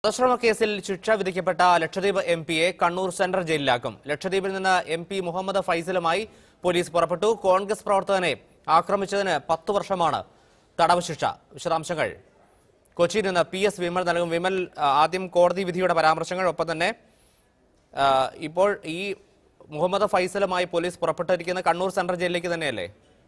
വധശ്രമ കേസിൽ ശിക്ഷ വിധിക്കപ്പെട്ട ലക്ഷദ്വീപ് എം പിയെ കണ്ണൂർ സെൻട്രൽ ജയിലിലാക്കും ലക്ഷദ്വീപിൽ നിന്ന് എം പി മുഹമ്മദ് ഫൈസലുമായി പോലീസ് പുറപ്പെട്ടു കോൺഗ്രസ് പ്രവർത്തകനെ ആക്രമിച്ചതിന് പത്ത് വർഷമാണ് തടവ് ശിക്ഷ വിശദാംശങ്ങൾ കൊച്ചിയിൽ നിന്ന് പി എസ് വിമൽ നൽകും വിമൽ ആ, ആദ്യം കോടതി വിധിയുടെ പരാമർശങ്ങൾ ഒപ്പം തന്നെ ആ, ഇപ്പോൾ ഈ മുഹമ്മദ് ഫൈസലുമായി പോലീസ് പുറപ്പെട്ടിരിക്കുന്ന കണ്ണൂർ സെൻട്രൽ ജയിലിലേക്ക് തന്നെയല്ലേ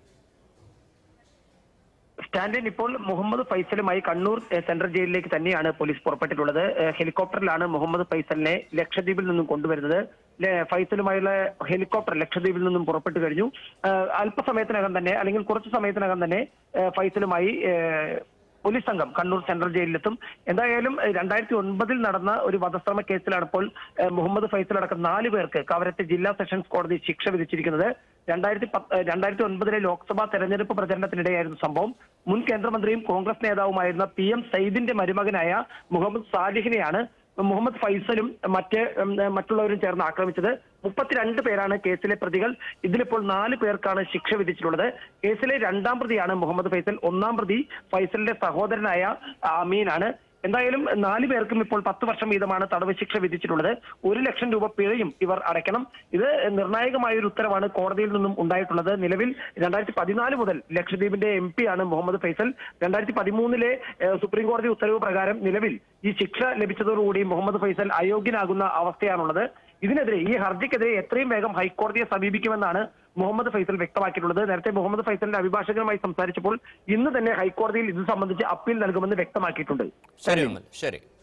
സ്റ്റാൻലിൻ ഇപ്പോൾ മുഹമ്മദ് ഫൈസലുമായി കണ്ണൂർ ഏഹ്, സെൻട്രൽ ജയിലിലേക്ക് തന്നെയാണ് പോലീസ് പുറപ്പെട്ടിട്ടുള്ളത് ഏഹ്, ഹെലികോപ്റ്ററിലാണ് മുഹമ്മദ് ഫൈസലിനെ ലക്ഷദ്വീപിൽ നിന്നും കൊണ്ടുവരുന്നത് ലെ- ഫൈസലുമായുള്ള ഹെലികോപ്റ്റർ ലക്ഷദ്വീപിൽ നിന്നും പുറപ്പെട്ടു കഴിഞ്ഞു ഏഹ്, അല്പസമയത്തിനകം തന്നെ അല്ലെങ്കിൽ കുറച്ച് സമയത്തിനകം തന്നെ ഏഹ്, ഫൈസലുമായി ഏഹ്, പോലീസ് സംഘം കണ്ണൂർ സെൻട്രൽ ജയിലിലെത്തും എന്തായാലും ഏഹ്, രണ്ടായിരത്തി ഒൻപതിൽ നടന്ന ഒരു വധശ്രമ കേസിലാണ് ഇപ്പോൾ ഏഹ്, മുഹമ്മദ് ഫൈസൽ അടക്കം നാല് പേർക്ക് കവരത്തെ ജില്ലാ സെഷൻസ് കോടതി ശിക്ഷ വിധിച്ചിരിക്കുന്നത് രണ്ടായിരത്തി പത്ത് ഏഹ്, രണ്ടായിരത്തി ഒൻപതിലെ ലോക്സഭാ തെരഞ്ഞെടുപ്പ് പ്രചരണത്തിനിടെയായിരുന്നു സംഭവം മുൻ കേന്ദ്രമന്ത്രിയും കോൺഗ്രസ് നേതാവുമായിരുന്ന പി എം സയ്യിദിന്റെ മരുമകനായ മുഹമ്മദ് സാലിഹിനെയാണ് മുഹമ്മദ് ഫൈസലും മറ്റ് ഉം, മറ്റുള്ളവരും ചേർന്ന് ആക്രമിച്ചത് മുപ്പത്തിരണ്ട് പേരാണ് കേസിലെ പ്രതികൾ ഇതിലിപ്പോൾ നാല് പേർക്കാണ് ശിക്ഷ വിധിച്ചിട്ടുള്ളത് കേസിലെ രണ്ടാം പ്രതിയാണ് മുഹമ്മദ് ഫൈസൽ ഒന്നാം പ്രതി ഫൈസലിന്റെ സഹോദരനായ അമീനാണ് എന്തായാലും നാല് പേർക്കും ഇപ്പോൾ പത്ത് വർഷം വീതമാണ് തടവ് ശിക്ഷ വിധിച്ചിട്ടുള്ളത് ഒരു ലക്ഷം രൂപ പിഴയും ഇവർ അടയ്ക്കണം ഇത് നിർണായകമായ ഒരു ഉത്തരവാണ് കോടതിയിൽ നിന്നും ഉണ്ടായിട്ടുള്ളത് നിലവിൽ രണ്ടായിരത്തി പതിനാല് മുതൽ ലക്ഷദ്വീപിന്റെ എം പി ആണ് മുഹമ്മദ് ഫൈസൽ രണ്ടായിരത്തി പതിമൂന്നിലെ ഏഹ്, സുപ്രീം കോടതി ഉത്തരവ് പ്രകാരം നിലവിൽ ഈ ശിക്ഷ ലഭിച്ചതോടുകൂടി മുഹമ്മദ് ഫൈസൽ അയോഗ്യനാകുന്ന അവസ്ഥയാണുള്ളത് ഇതിനെതിരെ ഈ ഹർജിക്കെതിരെ എത്രയും വേഗം ഹൈക്കോടതിയെ സമീപിക്കുമെന്നാണ് മുഹമ്മദ് ഫൈസൽ വ്യക്തമാക്കിയിട്ടുള്ളത് നേരത്തെ മുഹമ്മദ് ഫൈസലിന്റെ അഭിഭാഷകരുമായി സംസാരിച്ചപ്പോൾ ഇന്ന് തന്നെ ഹൈക്കോടതിയിൽ ഇത് സംബന്ധിച്ച് അപ്പീൽ നൽകുമെന്ന് വ്യക്തമാക്കിയിട്ടുണ്ട് ശരി വിമൽ ശരി